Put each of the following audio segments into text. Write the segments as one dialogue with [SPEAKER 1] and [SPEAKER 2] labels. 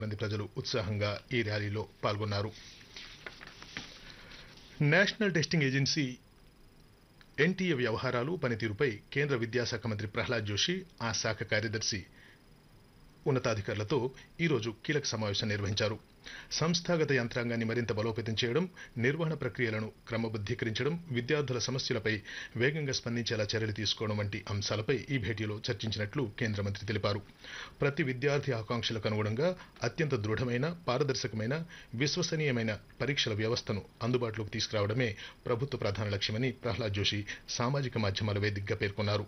[SPEAKER 1] మంది ప్రజలు ఉత్సాహంగా ఈ ర్యాలీలో పాల్గొన్నారు నేషనల్ టెస్టింగ్ ఏజెన్సీ ఎన్టీఏ వ్యవహారాలు పనితీరుపై కేంద్ర విద్యాశాఖ మంత్రి ప్రహ్లాద్ జోషి ఆ శాఖ కార్యదర్శి ఉన్నతాధికారులతో ఈరోజు కీలక సమావేశం నిర్వహించారు సంస్థాగత యంత్రాంగాన్ని మరింత బలోపేతం చేయడం నిర్వహణ ప్రక్రియలను క్రమబద్ధీకరించడం విద్యార్థుల సమస్యలపై వేగంగా స్పందించేలా చర్యలు తీసుకోవడం వంటి అంశాలపై ఈ భేటీలో చర్చించినట్లు కేంద్ర మంత్రి తెలిపారు ప్రతి విద్యార్థి ఆకాంక్షలకు అనుగుణంగా అత్యంత దృఢమైన పారదర్శకమైన విశ్వసనీయమైన పరీక్షల వ్యవస్థను అందుబాటులోకి తీసుకురావడమే ప్రభుత్వ ప్రధాన లక్ష్యమని ప్రహ్లాద్ జోషి సామాజిక మాధ్యమాల వేదికగా పేర్కొన్నారు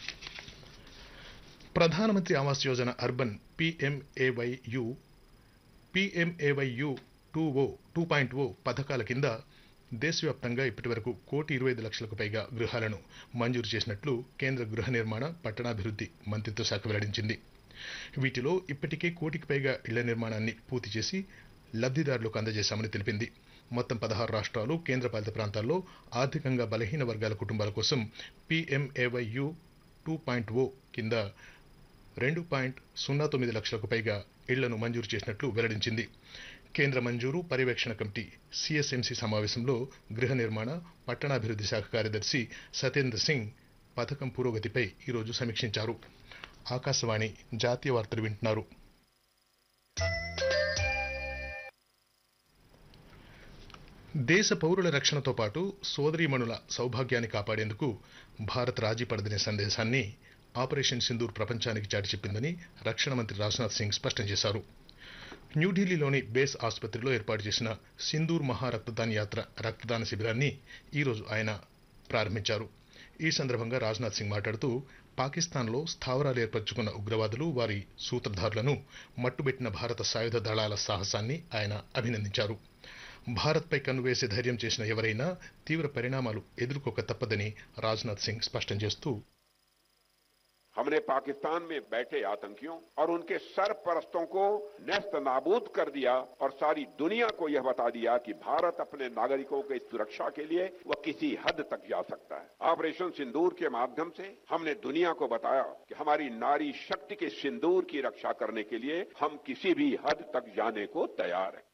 [SPEAKER 1] Pradhanmantri Awas Yojana urban PMAYU PMAYU two O two point O పథకాల కింద దేశవ్యాప్తంగా ఇప్పటివరకు కోటి ఇరవై ఐదు లక్షలకు పైగా గృహాలను మంజూరు చేసినట్లు కేంద్ర గృహ నిర్మాణ పట్టణాభివృద్ధి మంత్రిత్వ శాఖ వెల్లడించింది వీటిలో ఇప్పటికే కోటికి పైగా ఇళ్ల నిర్మాణాన్ని పూర్తి చేసి లబ్ధిదారులకు అందజేశామని తెలిపింది మొత్తం పదహారు రాష్ట్రాలు కేంద్రపాలిత ప్రాంతాల్లో ఆర్థికంగా బలహీన వర్గాల కుటుంబాల కోసం పిఎంఏవైయు టూ పాయింట్ ఓ కింద రెండు పాయింట్ సున్నా తొమ్మిది లక్షలకు పైగా ఇళ్లను మంజూరు చేసినట్లు వెల్లడించింది కేంద్ర మంజూరు పర్యవేక్షణ కమిటీ సిఎస్ఎంసి సమావేశంలో గృహ నిర్మాణ పట్టణాభివృద్ధి శాఖ కార్యదర్శి సతేంద్ర సింగ్ పథకం పురోగతిపై ఈరోజు సమీక్షించారు ఆకాశవాణి జాతీయ వార్తలు వింటున్నారు దేశ పౌరుల రక్షణతో పాటు సోదరీమణుల సౌభాగ్యాన్ని కాపాడేందుకు భారత్ రాజీ పడదనే సందేశాన్ని ఆపరేషన్ సింధూర్ ప్రపంచానికి చాటి చెప్పిందని రక్షణ మంత్రి రాజ్నాథ్ సింగ్ స్పష్టం చేశారు న్యూఢిల్లీలోని బేస్ ఆసుపత్రిలో ఏర్పాటు చేసిన సింధూర్ మహారక్తదాన్ యాత్ర రక్తదాన శిబిరాన్ని ఈరోజు ఆయన ప్రారంభించారు ఈ సందర్భంగా రాజ్నాథ్ సింగ్ మాట్లాడుతూ పాకిస్తాన్లో స్థావరాలు ఏర్పరచుకున్న ఉగ్రవాదులు వారి సూత్రధారులను మట్టుబెట్టిన భారత సాయుధ దళాల సాహసాన్ని ఆయన అభినందించారు భారత్పై కన్నువేసే ధైర్యం చేసిన ఎవరైనా తీవ్ర పరిణామాలు ఎదుర్కోక తప్పదని రాజ్నాథ్ సింగ్ స్పష్టం చేస్తూ
[SPEAKER 2] हमने पाकिस्तान में बैठे आतंकियों और उनके सरपरस्तों को नेस्त नाबूद कर दिया और सारी दुनिया को यह बता दिया कि भारत अपने नागरिकों की सुरक्षा के लिए वह किसी हद तक जा सकता है ऑपरेशन सिंदूर के माध्यम से हमने दुनिया को बताया कि हमारी नारी शक्ति के सिंदूर की रक्षा करने के लिए हम किसी भी हद तक जाने को तैयार हैं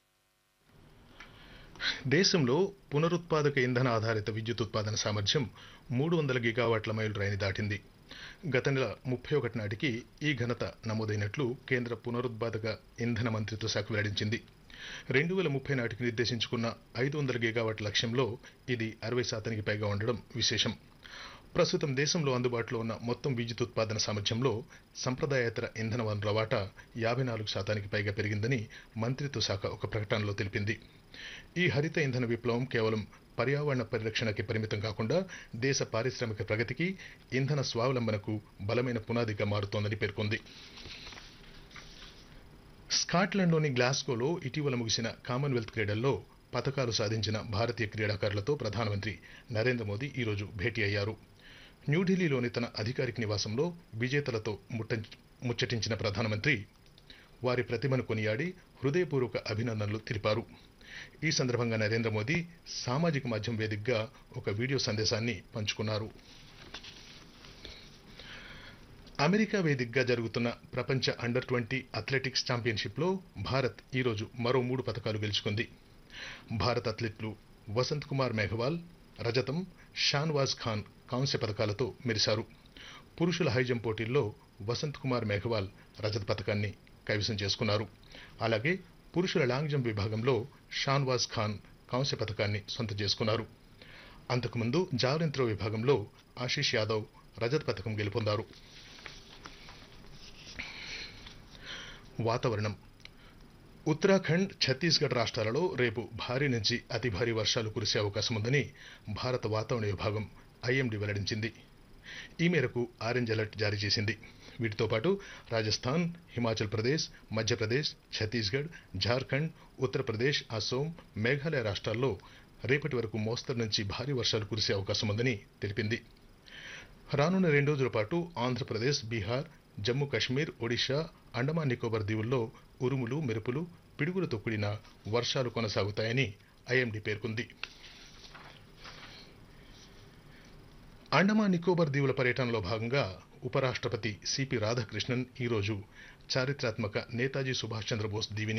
[SPEAKER 1] దేశంలో పునరుత్పాదక ఇంధన ఆధారిత విద్యుత్ ఉత్పాదన సామర్థ్యం మూడు వందల గిగావాట్ల మైలురాయిని దాటింది గత నెల ముప్పై ఒకటి నాటికి ఈ ఘనత నమోదైనట్లు కేంద్ర పునరుత్పాదక ఇంధన మంత్రిత్వ శాఖ వెల్లడించింది రెండు వేల ముప్పై నాటికి నిర్దేశించుకున్న ఐదు వందల గిగావాట్ల లక్ష్యంలో ఇది అరవై శాతానికి పైగా ఉండడం విశేషం ప్రస్తుతం దేశంలో అందుబాటులో ఉన్న మొత్తం విద్యుత్ ఉత్పాదన సామర్థ్యంలో సంప్రదాయేతర ఇంధన వనరుల వాటా యాభై నాలుగు శాతానికి పైగా పెరిగిందని మంత్రిత్వ శాఖ ఒక ప్రకటనలో తెలిపింది ఈ హరిత ఇంధన విప్లవం కేవలం పర్యావరణ పరిరక్షణకి పరిమితం కాకుండా దేశ పారిశ్రామిక ప్రగతికి ఇంధన స్వావలంబనకు బలమైన పునాదిగా మారుతోందని పేర్కొంది స్కాట్లాండ్లోని గ్లాస్గోలో ఇటీవల ముగిసిన కామన్వెల్త్ క్రీడల్లో పథకాలు సాధించిన భారతీయ క్రీడాకారులతో ప్రధానమంత్రి నరేంద్ర మోదీ ఈరోజు భేటీ అయ్యారు న్యూఢిల్లీలోని తన అధికారిక నివాసంలో విజేతలతో ముచ్చటించిన ప్రధానమంత్రి వారి ప్రతిభను కొనియాడి హృదయపూర్వక అభినందనలు తెలిపారు ఈ సందర్భంగా నరేంద్ర మోదీ సామాజిక మాధ్యమం వేదికగా ఒక వీడియో సందేశాన్ని పంచుకున్నారు అమెరికా వేదికగా జరుగుతున్న ప్రపంచ అండర్ ట్వంటీ అథ్లెటిక్స్ ఛాంపియన్షిప్లో భారత్ ఈరోజు మరో మూడు పథకాలు గెలుచుకుంది భారత్ అథ్లెట్లు వసంత్ కుమార్ మేఘవాల్ రజతం షాన్వాజ్ ఖాన్ కాంస్య పథకాలతో మెరిశారు పురుషుల హైజంప్ పోటీల్లో వసంత్ కుమార్ మేఘవాల్ రజత పథకాన్ని కైవసం చేసుకున్నారు అలాగే పురుషుల లాంగ్ జంప్ విభాగంలో షాన్వాజ్ ఖాన్ కాంస్య పథకాన్ని సొంతం చేసుకున్నారు అంతకుముందు జావలిన్ త్రో విభాగంలో ఆశీష్ యాదవ్ రజత పథకం గెలుపొందారు వాతావరణం ఉత్తరాఖండ్ ఛత్తీస్గఢ్ రాష్ట్రాలలో రేపు భారీ నుంచి అతి భారీ వర్షాలు కురిసే అవకాశం ఉందని భారత వాతావరణ విభాగం ఐఎండీ వెల్లడించింది ఈ మేరకు ఆరెంజ్ అలర్ట్ జారీ చేసింది వీటితో పాటు రాజస్థాన్ హిమాచల్ ప్రదేశ్ మధ్యప్రదేశ్ ఛత్తీస్గఢ్ జార్ఖండ్ ఉత్తరప్రదేశ్ అసోం మేఘాలయ రాష్ట్రాల్లో రేపటి వరకు మోస్తరు నుంచి భారీ వర్షాలు కురిసే అవకాశం ఉందని తెలిపింది రానున్న రెండు రోజుల పాటు ఆంధ్రప్రదేశ్ బీహార్ జమ్మూ కాశ్మీర్ ఒడిషా అండమాన్ నికోబార్ దీవుల్లో ఉరుములు మెరుపులు పిడుగులతో కూడిన వర్షాలు కొనసాగుతాయని ఐఎండీ పేర్కొంది అండమాన్ నికోబార్ దీవుల పర్యటనలో భాగంగా ఉపరాష్ట్రపతి సిపి రాధాకృష్ణన్ ఈరోజు చారిత్రాత్మక నేతాజీ సుభాష్ చంద్రబోస్ దీవిని